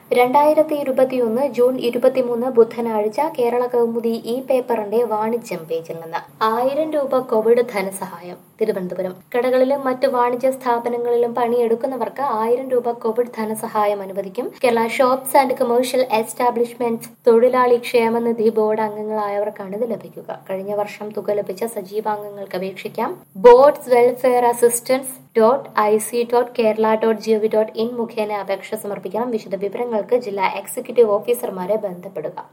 രണ്ടായിരത്തി ഇരുപത്തിയൊന്ന് ജൂൺ ഇരുപത്തിമൂന്ന് ബുധനാഴ്ച കേരള കൗമുദി ഈ പേപ്പറിന്റെ വാണിജ്യം പേജിൽ നിന്ന് ആയിരം രൂപ കോവിഡ് ധനസഹായം തിരുവനന്തപുരം കടകളിലും മറ്റ് വാണിജ്യ സ്ഥാപനങ്ങളിലും പണിയെടുക്കുന്നവർക്ക് ആയിരം രൂപ കോവിഡ് ധനസഹായം അനുവദിക്കും Kerala shops and commercial establishments തൊഴിലാളി ക്ഷേമനിധി ബോർഡ് അംഗങ്ങളായവർക്കാണ് ഇത് ലഭിക്കുക കഴിഞ്ഞ വർഷം തുക ലഭിച്ച സജീവാംഗങ്ങൾക്ക് അപേക്ഷിക്കാം boards welfare assistance dot I C dot Kerala dot GOV dot in മുഖേന അപേക്ഷ സമർപ്പിക്കണം വിശദ വിവരങ്ങൾക്ക് ജില്ലാ എക്സിക്യൂട്ടീവ് ഓഫീസർമാരെ ബന്ധപ്പെടുക